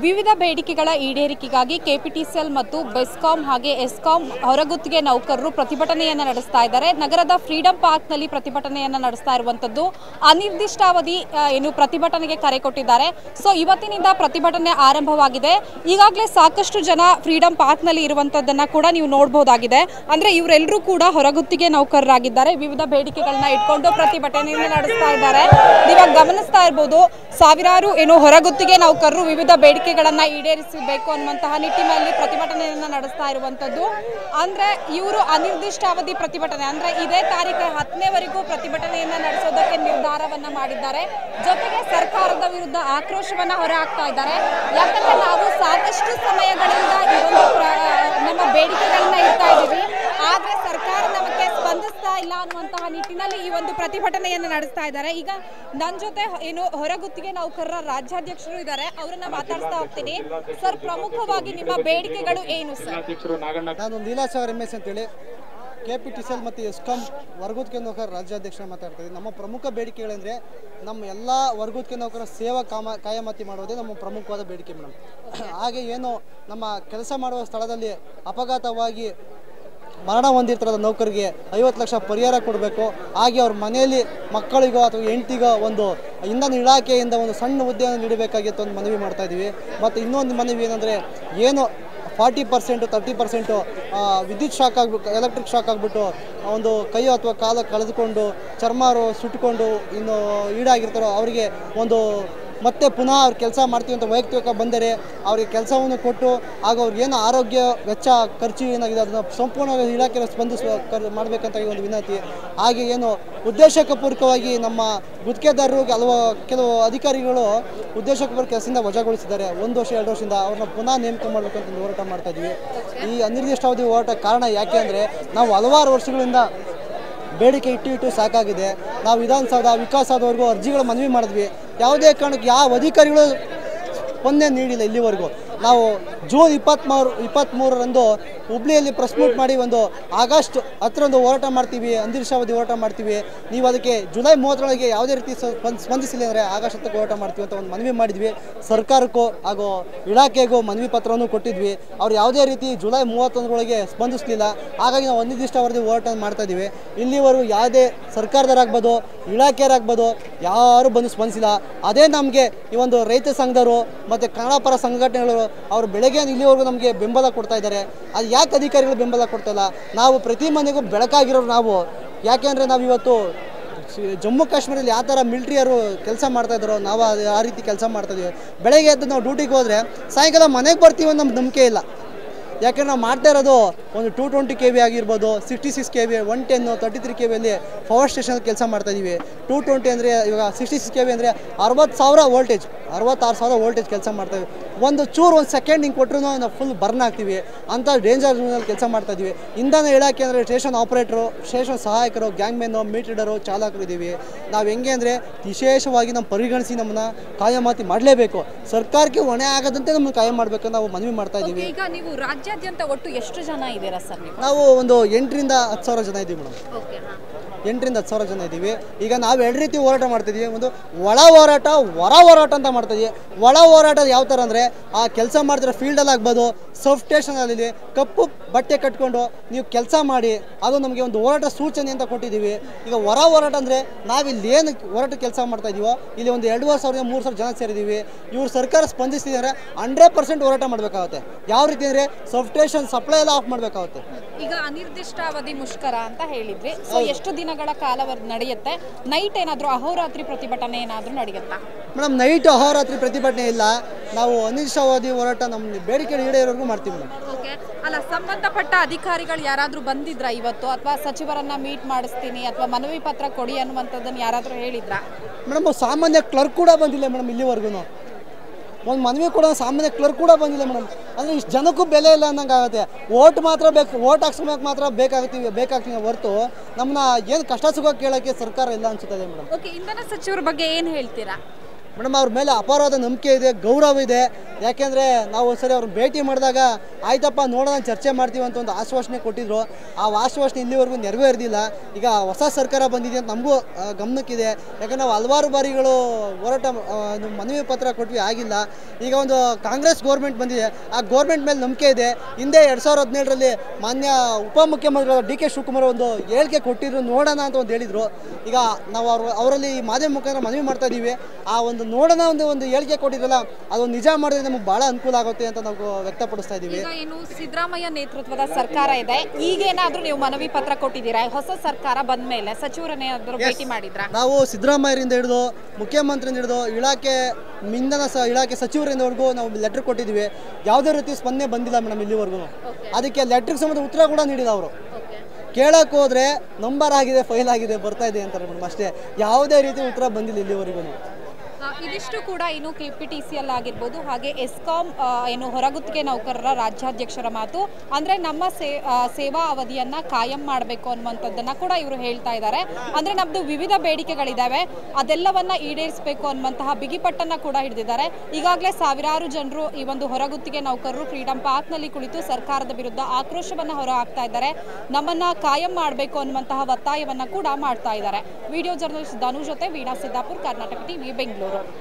ವಿವಿಧ ಬೇಡಿಕೆಗಳ ಈಡೇರಿಕೆಗಾಗಿ ಕೆಪಿಟಿಸಿಎಲ್ ಮತ್ತು ಬೆಸ್ಕಾಂ ಹಾಗೆ ಎಸ್ಕಾಂ ಹೊರಗುತ್ತಿಗೆ ನೌಕರರು ಪ್ರತಿಭಟನೆಯನ್ನು ನಡೆಸ್ತಾ ಇದ್ದಾರೆ ನಗರದ ಫ್ರೀಡಂ ಪಾರ್ಕ್ನಲ್ಲಿ ಪ್ರತಿಭಟನೆಯನ್ನು ನಡೆಸ್ತಾ ಇರುವಂತದ್ದು ಅನಿರ್ದಿಷ್ಟಾವಧಿ ಆ, ಏನು ಪ್ರತಿಭಟನೆಗೆ ಕರೆ ಕೊಟ್ಟಿದ್ದಾರೆ ಸೊ ಇವತ್ತಿನಿಂದ ಪ್ರತಿಭಟನೆ ಆರಂಭವಾಗಿದೆ ಈಗಾಗಲೇ ಸಾಕಷ್ಟು ಜನ ಫ್ರೀಡಂ ಪಾರ್ಕ್ನಲ್ಲಿ ಇರುವಂತದ್ದನ್ನ ಕೂಡ ನೀವು ನೋಡಬಹುದಾಗಿದೆ ಅಂದ್ರೆ ಇವರೆಲ್ಲರೂ ಕೂಡ ಹೊರಗುತ್ತಿಗೆ ನೌಕರರಾಗಿದ್ದಾರೆ ವಿವಿಧ ಬೇಡಿಕೆಗಳನ್ನ ಇಟ್ಕೊಂಡು ಪ್ರತಿಭಟನೆಯನ್ನು ನಡೆಸ್ತಾ ಇದ್ದಾರೆ ನೀವಾಗ ಗಮನಿಸ್ತಾ ಇರ್ಬೋದು ಸಾವಿರಾರು ಏನು ಹೊರಗುತ್ತಿಗೆ ನೌಕರರು ವಿವಿಧ ಬೇಡಿಕೆಗಳನ್ನ ಈಡೇರಿಸಬೇಕು ಅನ್ನುವಂತಹ ನಿಟ್ಟಿನಲ್ಲಿ ಪ್ರತಿಭಟನೆಯನ್ನ ನಡೆಸ್ತಾ ಇರುವಂತದ್ದು ಅಂದ್ರೆ ಇವರು ಅನಿರ್ದಿಷ್ಟಾವಧಿ ಪ್ರತಿಭಟನೆ ಅಂದ್ರೆ ಇದೇ ತಾರೀಕು ಹತ್ತನೇವರೆಗೂ ಪ್ರತಿಭಟನೆಯನ್ನ ನಡೆಸೋದಕ್ಕೆ ನಿರ್ಧಾರವನ್ನ ಮಾಡಿದ್ದಾರೆ ಜೊತೆಗೆ ಸರ್ಕಾರದ ವಿರುದ್ಧ ಆಕ್ರೋಶವನ್ನ ಹೊರಹಾಕ್ತಾ ಇದ್ದಾರೆ ಯಾಕಂದ್ರೆ ನಾವು ಸಾಕಷ್ಟು ಸಮಯಗಳಿಂದ ಈ ಒಂದು ಪ್ರ- ನಮ್ಮ ಬೇಡಿಕೆಗಳನ್ನ ಇಡ್ತಾ ಇದ್ದೀವಿ ಆದ್ರೆ ಸರ್ಕಾರ ನಮಗೆ ಸ್ಪಂದಿಸ್ತಾ ಇಲ್ಲ ಅನ್ನುವಂತಹ ನಿಟ್ಟಿನಲ್ಲಿ ಈ ಒಂದು ಪ್ರತಿಭಟನೆಯನ್ನು ನಡೆಸ್ತಾ ಇದ್ದಾರೆ ಈಗ ನನ್ನ ಜೊತೆ ಏನು ಹೊರಗುತ್ತಿಗೆ ನೌಕರರ ರಾಜ್ಯಾಧ್ಯಕ್ಷರು ಇದ್ದಾರೆ ಅವರನ್ನ ಮಾತಾಡ್ತಾ ಹೋಗ್ತೀನಿ ಸರ್ ಪ್ರಮುಖವಾಗಿ ನಿಮ್ಮ ಬೇಡಿಕೆಗಳು ಏನು ಸರ್ ಅಧ್ಯಕ್ಷರು ನಾಗಣ್ಣ ನಾನು ನೀಲಾಸಾಗರ್ ಎಮ್ ಎಸ್ ಅಂತೇಳಿ K P T C L ಮತ್ತು ಎಸ್ಕಾಂ ವರ್ಗುತ್ಕೆ ನೌಕರ ರಾಜ್ಯಾಧ್ಯಕ್ಷ ಮಾತಾಡ್ತಾ ಇದ್ದೀನಿ ನಮ್ಮ ಪ್ರಮುಖ ಬೇಡಿಕೆಗಳೆಂದರೆ ನಮ್ಮ ಎಲ್ಲ ವರ್ಗುತ್ಕೆ ನೌಕರ ಸೇವಾ ಕಾಮ ಕಾಯಮಾತಿ ಮಾಡೋದೇ ನಮ್ಮ ಪ್ರಮುಖವಾದ ಬೇಡಿಕೆ ಮೇಡಮ್ ಹಾಗೆ ಏನು ನಮ್ಮ ಕೆಲಸ ಮಾಡುವ ಸ್ಥಳದಲ್ಲಿ ಅಪಘಾತವಾಗಿ ಮರಣ ಹೊಂದಿರ್ತಾರದ ನೌಕರಿಗೆ ಐವತ್ತು ಲಕ್ಷ ಪರಿಹಾರ ಕೊಡಬೇಕು ಹಾಗೆ ಅವ್ರ ಮನೆಯಲ್ಲಿ ಮಕ್ಕಳಿಗೋ ಅಥವಾ ಹೆಂಡತಿಗೋ ಒಂದು ಇಂಧನ ಇಲಾಖೆಯಿಂದ ಒಂದು ಸಣ್ಣ ಹುದ್ದೆಯನ್ನು ನೀಡಬೇಕಾಗಿತ್ತು ಒಂದು ಮನವಿ ಮಾಡ್ತಾ ಇದ್ದೀವಿ ಮತ್ತು ಇನ್ನೊಂದು ಮನವಿ ಏನಂದರೆ ಏನು ಫಾರ್ಟಿ ಪರ್ಸೆಂಟು ತರ್ಟಿ ಪರ್ಸೆಂಟು ವಿದ್ಯುತ್ ಶಾಕ್ ಆಗ್ಬಿಟ್ಟು ಎಲೆಕ್ಟ್ರಿಕ್ ಶಾಕ್ ಆಗಿಬಿಟ್ಟು ಒಂದು ಕೈ ಅಥವಾ ಕಾಲ ಕಳೆದುಕೊಂಡು ಚರ್ಮಾರು ಸುಟ್ಕೊಂಡು ಇನ್ನು ಈಡಾಗಿರ್ತಾರೋ ಅವರಿಗೆ ಒಂದು ಮತ್ತೆ ಪುನಃ ಅವ್ರು ಕೆಲಸ ಮಾಡ್ತೀವಿ ಅಂತ ವೈಯಕ್ತಿಕ ಬಂದರೆ ಅವರಿಗೆ ಕೆಲಸವನ್ನು ಕೊಟ್ಟು ಹಾಗೂ ಅವ್ರಿಗೆ ಏನು ಆರೋಗ್ಯ ವೆಚ್ಚ ಖರ್ಚು ಏನಾಗಿದೆ ಅದನ್ನು ಸಂಪೂರ್ಣವಾಗಿ ಇಲಾಖೆ ಸ್ಪಂದಿಸುವ ಕರ್ ಮಾಡಬೇಕಂತ ಈ ಒಂದು ವಿನಂತಿ ಹಾಗೆ ಏನು ಉದ್ದೇಶಪೂರ್ವಕವಾಗಿ ನಮ್ಮ ಗುತ್ತಿಗೆದಾರರು ಹಲವು ಕೆಲವು ಅಧಿಕಾರಿಗಳು ಉದ್ದೇಶಪೂರ್ವಕ ಕೆಲಸದಿಂದ ವಜಾಗೊಳಿಸಿದ್ದಾರೆ ಒಂದು ವರ್ಷ ಎರಡು ವರ್ಷದಿಂದ ಅವ್ರನ್ನ ಪುನಃ ನೇಮಕ ಮಾಡಬೇಕಂತ ಒಂದು ಹೋರಾಟ ಮಾಡ್ತಾ ಇದ್ವಿ ಈ ಅನಿರ್ದಿಷ್ಟಾವಧಿ ಹೋರಾಟ ಕಾರಣ ಯಾಕೆ ಅಂದರೆ ನಾವು ಹಲವಾರು ವರ್ಷಗಳಿಂದ ಬೇಡಿಕೆ ಇಟ್ಟು ಇಟ್ಟು ಸಾಕಾಗಿದೆ ನಾವು ವಿಧಾನಸೌಧ ವಿಕಾಸದವರೆಗೂ ಅರ್ಜಿಗಳು ಮನವಿ ಮಾಡಿದ್ವಿ ಯಾವುದೇ ಕಾರಣಕ್ಕೆ ಯಾವ ಅಧಿಕಾರಿಗಳು ಸ್ಪಂದನೆ ನೀಡಿಲ್ಲ ಇಲ್ಲಿವರೆಗೂ ನಾವು ಜೂನ್ ಇಪ್ಪತ್ತ್ಮೂರು ಇಪ್ಪತ್ತ್ಮೂರರಂದು ಹುಬ್ಳಿಯಲ್ಲಿ ಪ್ರೆಸ್ ಮೀಟ್ ಮಾಡಿ ಒಂದು ಆಗಸ್ಟ್ ಹತ್ತರಂದು ಹೋರಾಟ ಮಾಡ್ತೀವಿ ಅಂದಿರ್ಷಾವಧಿ ಹೋರಾಟ ಮಾಡ್ತೀವಿ ನೀವು ಅದಕ್ಕೆ ಜುಲೈ ಮೂವತ್ತರೊಳಗೆ ಯಾವುದೇ ರೀತಿ ಸ- ಸ್ಪಂದ್- ಸ್ಪಂದಿಸಿಲ್ಲ ಅಂದರೆ ಆಗಸ್ಟ್ ಹತ್ತಕ್ಕೆ ಹೋರಾಟ ಮಾಡ್ತೀವಿ ಅಂತ ಒಂದು ಮನವಿ ಮಾಡಿದ್ವಿ ಸರ್ಕಾರಕ್ಕೂ ಹಾಗೂ ಇಲಾಖೆಗೂ ಮನವಿ ಪತ್ರವನ್ನು ಕೊಟ್ಟಿದ್ವಿ ಅವ್ರು ಯಾವುದೇ ರೀತಿ ಜುಲೈ ಮೂವತ್ತೊಂದರೊಳಗೆ ಸ್ಪಂದಿಸಲಿಲ್ಲ ಹಾಗಾಗಿ ನಾವು ಅನಿರ್ದಿಷ್ಟಾವಧಿ ಹೋರಾಟ ಮಾಡ್ತಾ ಇದ್ದೀವಿ ಇಲ್ಲಿವರೆಗೂ ಯಾವುದೇ ಸರ್ಕಾರದವರಾಗ್ಬೋದು ಇಲಾಖೆಯರಾಗ್ಬೋದು ಯಾರು ಬಂದು ಸ್ಪಂದಿಸಿಲ್ಲ ಅದೇ ನಮಗೆ ಈ ಒಂದು ರೈತ ಸಂಘದವರು ಮತ್ತು ಕನ್ನಡ ಪರ ಸಂಘಟನೆಗಳು ಅವರು ಬೆಳಗ್ಗೆ ಇಲ್ಲಿವರೆಗೂ ನಮಗೆ ಬೆಂಬಲ ಕೊಡ್ತಾ ಇದ್ದಾರೆ ಅದು ಯಾಕೆ ಅಧಿಕಾರಿಗಳು ಬೆಂಬಲ ಕೊಡ್ತಾ ಇಲ್ಲ ನಾವು ಪ್ರತಿ ಮನೆಗೂ ಬೆಳಕಾಗಿರೋರು ನಾವು ಯಾಕೆಂದರೆ ನಾವು ಇವತ್ತು ಸಿ- ಜಮ್ಮು ಕಾಶ್ಮೀರಲ್ಲಿ ಯಾವ ಥರ ಮಿಲ್ಟ್ರಿಯರು ಕೆಲಸ ಮಾಡ್ತಾ ಇದ್ದಾರೋ ನಾವು ಅದು ಆ ರೀತಿ ಕೆಲಸ ಮಾಡ್ತಾ ಇದೀವಿ ಬೆಳಗ್ಗೆ ಎದ್ದು ನಾವು ಡ್ಯೂಟಿಗೆ ಹೋದರೆ ಸಾಯಂಕಾಲ ಮನೆಗೆ ಬರ್ತೀವಿ ಅನ್ನೋ ನಮ್ಗೆ ನಂಬಿಕೆ ಇಲ್ಲ ಯಾಕಂದ್ರೆ ನಾವು ಮಾಡ್ತಾ ಇರೋದು ಒಂದು ಟೂ ಟ್ವೆಂಟಿ ಕೆ ವಿ ಆಗಿರ್ಬೋದು sixty six K V one ten thirty three K ವಿಯಲ್ಲಿ ಪವರ್ ಸ್ಟೇಷನ್ ಕೆಲಸ ಮಾಡ್ತಾ ಇದೀವಿ ಟೂ ಟ್ವೆಂಟಿ ಅಂದರೆ ಇವಾಗ ಸಿಕ್ಸ್ಟಿ ಸಿಕ್ಸ್ ಕೆ ವಿ ಅಂದರೆ ಅರವತ್ತು ಸಾವಿರ ವೋಲ್ಟೇಜ್ ಅರವತ್ತಾರು ಸಾವಿರ ವೋಲ್ಟೇಜ್ ಕೆಲಸ ಮಾಡ್ತಾ ಇದ್ದೀವಿ ಒಂದು ಚೂರು ಒಂದು ಸೆಕೆಂಡ್ ಹಿಂಗೆ ಕೊಟ್ಟರು ನಾವು ಫುಲ್ ಬರ್ನ್ ಆಗ್ತೀವಿ ಅಂಥ ಡೇಂಜರ್ ಕೆಲಸ ಮಾಡ್ತಾ ಇದೀವಿ ಇಂಧನ ಇಲಾಖೆ ಅಂದರೆ ಸ್ಟೇಷನ್ ಆಪರೇಟ್ರು ಸ್ಟೇಷನ್ ಸಹಾಯಕರು ಗ್ಯಾಂಗ್ ಮೆನ್ನು ಮೀಟ್ ರೀಡರು ಚಾಲಕರು ಇದ್ದೀವಿ ನಾವು ಹೆಂಗೆ ಅಂದರೆ ವಿಶೇಷವಾಗಿ ನಮ್ಮ ಪರಿಗಣಿಸಿ ನಮ್ಮನ್ನ ಕಾಯಮಾತಿ ಮಾಡಲೇಬೇಕು ಸರ್ಕಾರಕ್ಕೆ ಹೊಣೆ ಆಗದಂತೆ ನಮ್ಮನ್ನು ಕಾಯ ಮಾಡಬೇಕು ನಾವು ಮನವಿ ಮಾಡ್ತಾ ಇದ್ದೀವಿ ಈಗ ನೀವು ರಾಜ್ಯಾದ್ಯಂತ ಒಟ್ಟು ಎಷ್ಟು ಜನ ಇದ್ದೀರಾ ಸರ್ ನೀವು ನಾವು ಒಂದು ಎಂಟರಿಂದ ಹತ್ತು ಸಾವಿರ ಜನ ಇದ್ದೀವಿ ಮೇಡಮ್ ಓಕೆ ಎಂಟರಿಂದ ಹತ್ತು ಸಾವಿರ ಜನ ಇದ್ದೀವಿ ಈಗ ನಾವು ಎರಡು ರೀತಿ ಹೋರಾಟ ಮಾಡ್ತಿದ್ದೀವಿ ಒಂದು ಒಳ ಹೋರಾಟ ಹೊರ ಹೋರಾಟ ಅಂತ ಮಾಡ್ತಿದ್ದೀವಿ ಒಳ ಹೋರಾಟ ಯಾವ ಥರ ಅಂದರೆ ಆ ಕೆಲಸ ಮಾಡ್ತಿರೋ ಫೀಲ್ಡಲ್ಲಿ ಆಗ್ಬೋದು ಸಬ್ ಸ್ಟೇಷನಲ್ಲಿ ಕಪ್ಪು ಬಟ್ಟೆ ಕಟ್ಕೊಂಡು ನೀವು ಕೆಲಸ ಮಾಡಿ ಅದು ನಮಗೆ ಒಂದು ಹೋರಾಟ ಸೂಚನೆ ಅಂತ ಕೊಟ್ಟಿದ್ದೀವಿ ಈಗ ಹೊರ ಹೋರಾಟ ಅಂದರೆ ನಾವಿಲ್ಲಿ ಏನು ಹೋರಾಟ ಕೆಲಸ ಮಾಡ್ತಾ ಇದೀವೋ ಇಲ್ಲಿ ಒಂದು ಎರಡೂವರೆ ಸಾವಿರದ ಮೂರು ಸಾವಿರ ಜನ ಸೇರಿದ್ದೀವಿ ಇವ್ರು ಸರ್ಕಾರ ಸ್ಪಂದಿಸ್ತಿದ್ದಾರೆ ಹಂಡ್ರೆಡ್ ಪರ್ಸೆಂಟ್ ಹೋರಾಟ ಮಾಡಬೇಕಾಗುತ್ತೆ ಯಾವ ರೀತಿ ಅಂದರೆ ಸಬ್ ಸ್ಟೇಷನ್ ಸಪ್ಲೈ ಎಲ್ಲ ಆಫ್ ಮಾಡಬೇಕಾಗುತ್ತೆ ಈಗ ಅನಿರ್ದಿಷ್ಟಾವಧಿ ಮುಷ್ಕರ ಅಂತ ಹೇಳಿದ್ರಿ ಸೊ ಎಷ್ಟು ದಿನಗಳ ಕಾಲವರೆಗೆ ನಡೆಯುತ್ತೆ ನೈಟ್ ಏನಾದರೂ ಅಹೋರಾತ್ರಿ ಪ್ರತಿಭಟನೆ ಏನಾದರೂ ನಡೆಯುತ್ತಾ ಮೇಡಮ್ ನೈಟ್ ಅಹೋರಾತ್ರಿ ಪ್ರತಿಭಟನೆ ಇಲ್ಲ ನಾವು ಅನಿರ್ದಿಷ್ಟಾವಧಿ ಹೋರಾಟ ನಮ್ಮ ಬೇಡಿಕೆ ಈಡೇರೋವರೆಗೂ ಮಾಡ್ತೀವಿ ಮೇಡಮ್ ಓಕೆ ಅಲ್ಲ ಸಂಬಂಧಪಟ್ಟ ಅಧಿಕಾರಿಗಳು ಯಾರಾದರೂ ಬಂದಿದ್ರಾ ಇವತ್ತು ಅಥವಾ ಸಚಿವರನ್ನ ಮೀಟ್ ಮಾಡಿಸ್ತೀನಿ ಅಥವಾ ಮನವಿ ಪತ್ರ ಕೊಡಿ ಅನ್ನುವಂಥದ್ದನ್ನು ಯಾರಾದರೂ ಹೇಳಿದ್ರಾ ಮೇಡಮ್ ಸಾಮಾನ್ಯ ಕ್ಲರ್ಕ್ ಕೂಡ ಬಂದಿಲ್ಲ ಮೇಡಮ್ ಇಲ್ಲಿವರೆಗೂ ಒಂದು ಮನವಿ ಕೂಡ ಸಾಮಾನ್ಯ ಕ್ಲರ್ಕ್ ಕೂಡ ಬಂದಿಲ್ಲ ಮೇಡಮ್ ಅಂದರೆ ಇಷ್ಟು ಜನಕ್ಕೂ ಬೆಲೆ ಇಲ್ಲ ಅನ್ನಂಗೆ ಆಗುತ್ತೆ ಓಟ್ ಮಾತ್ರ ಬೇಕು ಓಟ್ ಹಾಕ್ಸ್ಕೊಳಕ್ಕೆ ಮಾತ್ರ ಬೇಕಾಗ್ತೀವಿ ಬೇಕಾಗ್ತೀವಿ ಹೊರತು ನಮ್ಮನ್ನ ಏನು ಕಷ್ಟ ಸುಖ ಕೇಳೋಕ್ಕೆ ಸರ್ಕಾರ ಇಲ್ಲ ಅನ್ಸುತ್ತದೆ ಮೇಡಮ್ ಓಕೆ ಇಂಧನ ಸಚಿವರ ಬಗ್ಗೆ ಏನು ಹೇಳ್ತೀರಾ ಮೇಡಮ್ ಅವ್ರ ಮೇಲೆ ಅಪಾರವಾದ ನಂಬಿಕೆ ಇದೆ ಗೌರವ ಇದೆ ಯಾಕೆಂದರೆ ನಾವು ಒಂದ್ಸರಿ ಅವ್ರನ್ನ ಭೇಟಿ ಮಾಡಿದಾಗ ಆಯ್ತಪ್ಪ ನೋಡೋಣ ಚರ್ಚೆ ಮಾಡ್ತೀವಿ ಅಂತ ಒಂದು ಆಶ್ವಾಸನೆ ಕೊಟ್ಟಿದ್ರು ಆ ಆಶ್ವಾಸನೆ ಇಲ್ಲಿವರೆಗೂ ನೆರವೇರ್ದಿಲ್ಲ ಈಗ ಹೊಸ ಸರ್ಕಾರ ಬಂದಿದೆ ಅಂತ ನಮಗೂ ಆ, ಗಮನಕ್ಕಿದೆ ಯಾಕಂದ್ರೆ ನಾವು ಹಲವಾರು ಬಾರಿಗಳು ಹೋರಾಟ ಆ, ಇದು ಮನವಿ ಪತ್ರ ಕೊಟ್ವಿ ಆಗಿಲ್ಲ ಈಗ ಒಂದು ಕಾಂಗ್ರೆಸ್ ಗೌರ್ಮೆಂಟ್ ಬಂದಿದೆ ಆ ಗೌರ್ಮೆಂಟ್ ಮೇಲೆ ನಂಬಿಕೆ ಇದೆ ಹಿಂದೆ ಎರಡು ಸಾವಿರದ ಹದಿನೇಳರಲ್ಲಿ ಮಾನ್ಯ ಉಪಮುಖ್ಯಮಂತ್ರಿಗಳ ಡಿ ಕೆ ಶಿವಕುಮಾರ್ ಒಂದು ಹೇಳಿಕೆ ಕೊಟ್ಟಿದ್ರು ನೋಡೋಣ ಅಂತ ಒಂದು ಹೇಳಿದ್ರು ಈಗ ನಾವು ಅವ್ರ ಅವರಲ್ಲಿ ಈ ಮಾಧ್ಯಮ ಮುಖಾಂತರ ಮನವಿ ಮಾಡ್ತಾ ಇದ್ದೀವಿ ಆ ಒಂದು ನೋಡೋಣ ಒಂದು ಒಂದು ಹೇಳಿಕೆ ಕೊಟ್ಟಿದ್ರಲ್ಲ ಅದೊಂದು ನಿಜ ಮಾಡಿದ್ರೆ ನಮಗೆ ಭಾಳ ಅನುಕೂಲ ಆಗುತ್ತೆ ಅಂತ ನಾವು ವ್ಯಕ್ತಪಡಿಸ್ತಾ ಇದ್ದೀವಿ ಈಗ ಏನು ಸಿದ್ದರಾಮಯ್ಯ ನೇತೃತ್ವದ ಸರ್ಕಾರ ಇದೆ ಈಗೇನಾದ್ರೂ ನೀವು ಮನವಿ ಪತ್ರ ಕೊಟ್ಟಿದ್ದೀರಾ ಹೊಸ ಸರ್ಕಾರ ಬಂದ ಮೇಲೆ ಸಚಿವರನ್ನೇನಾದ್ರೂ ಭೇಟಿ ಮಾಡಿದ್ರಾ ನಾವು ಸಿದ್ದರಾಮಯ್ಯರಿಂದ ಹಿಡಿದು ಮುಖ್ಯಮಂತ್ರಿಯಿಂದ ಹಿಡಿದು ಇಲಾಖೆ ಇಂಧನ ಸ ಇಲಾಖೆ ಸಚಿವರಿಂದವರೆಗೂ ನಾವು ಲೆಟರ್ ಕೊಟ್ಟಿದ್ದೀವಿ ಯಾವುದೇ ರೀತಿ ಸ್ಪಂದನೆ ಬಂದಿಲ್ಲ ಮೇಡಮ್ ಇಲ್ಲಿವರೆಗೂ ಅದಕ್ಕೆ ಲೆಟ್ರಿಗೆ ಸಂಬಂಧ ಉತ್ತರ ಕೂಡ ನೀಡಿಲ್ಲ ಅವರು ಕೇಳಕ್ಕೆ ಹೋದ್ರೆ ನಂಬರ್ ಆಗಿದೆ ಫೈಲ್ ಆಗಿದೆ ಬರ್ತಾ ಇದೆ ಅಂತಾರೆ ಮೇಡಮ್ ಅಷ್ಟೇ ಯಾವುದೇ ರೀತಿ ಉತ್ತರ ಬಂದಿಲ್ಲ ಇಲ್ಲಿವರೆಗೂ ಆ, ಇದಿಷ್ಟು ಕೂಡ ಏನು ಕೆ ಪಿ ಟಿ ಸಿ ಅಲ್ಲಿ ಆಗಿರ್ಬೋದು ಹಾಗೆ ಎಸ್ಕಾಂ ಆ, ಏನು ಹೊರಗುತ್ತಿಗೆ ನೌಕರರ ರಾಜ್ಯಾಧ್ಯಕ್ಷರ ಮಾತು ಅಂದ್ರೆ ನಮ್ಮ ಸೇ ಆ, ಸೇವಾ ಅವಧಿಯನ್ನ ಕಾಯಂ ಮಾಡಬೇಕು ಅನ್ನುವಂಥದ್ದನ್ನ ಕೂಡ ಇವರು ಹೇಳ್ತಾ ಇದ್ದಾರೆ ಅಂದ್ರೆ ನಮ್ದು ವಿವಿಧ ಬೇಡಿಕೆಗಳಿದಾವೆ ಅದೆಲ್ಲವನ್ನ ಈಡೇರಿಸಬೇಕು ಅನ್ನುವಂತಹ ಬಿಗಿಪಟ್ಟನ್ನ ಕೂಡ ಹಿಡಿದಿದ್ದಾರೆ ಈಗಾಗಲೇ ಸಾವಿರಾರು ಜನರು ಈ ಒಂದು ಹೊರಗುತ್ತಿಗೆ ನೌಕರರು ಫ್ರೀಡಂ ಪಾರ್ಕ್ನಲ್ಲಿ ಕುಳಿತು ಸರ್ಕಾರದ ವಿರುದ್ಧ ಆಕ್ರೋಶವನ್ನ ಹೊರ ಹಾಕ್ತಾ ಇದ್ದಾರೆ ನಮ್ಮನ್ನ ಕಾಯಂ ಮಾಡಬೇಕು ಅನ್ನುವಂತಹ ಒತ್ತಾಯವನ್ನ ಕೂಡ ಮಾಡ್ತಾ ಇದ್ದಾರೆ ವಿಡಿಯೋ ಜರ್ನಲಿಸ್ಟ್ ಧನು ಜೊತೆ ವೀಣಾ ಸಿದ್ದಾಪುರ್ ಕರ್ನಾಟಕ ಟಿವಿ ಬೆಂಗಳೂರು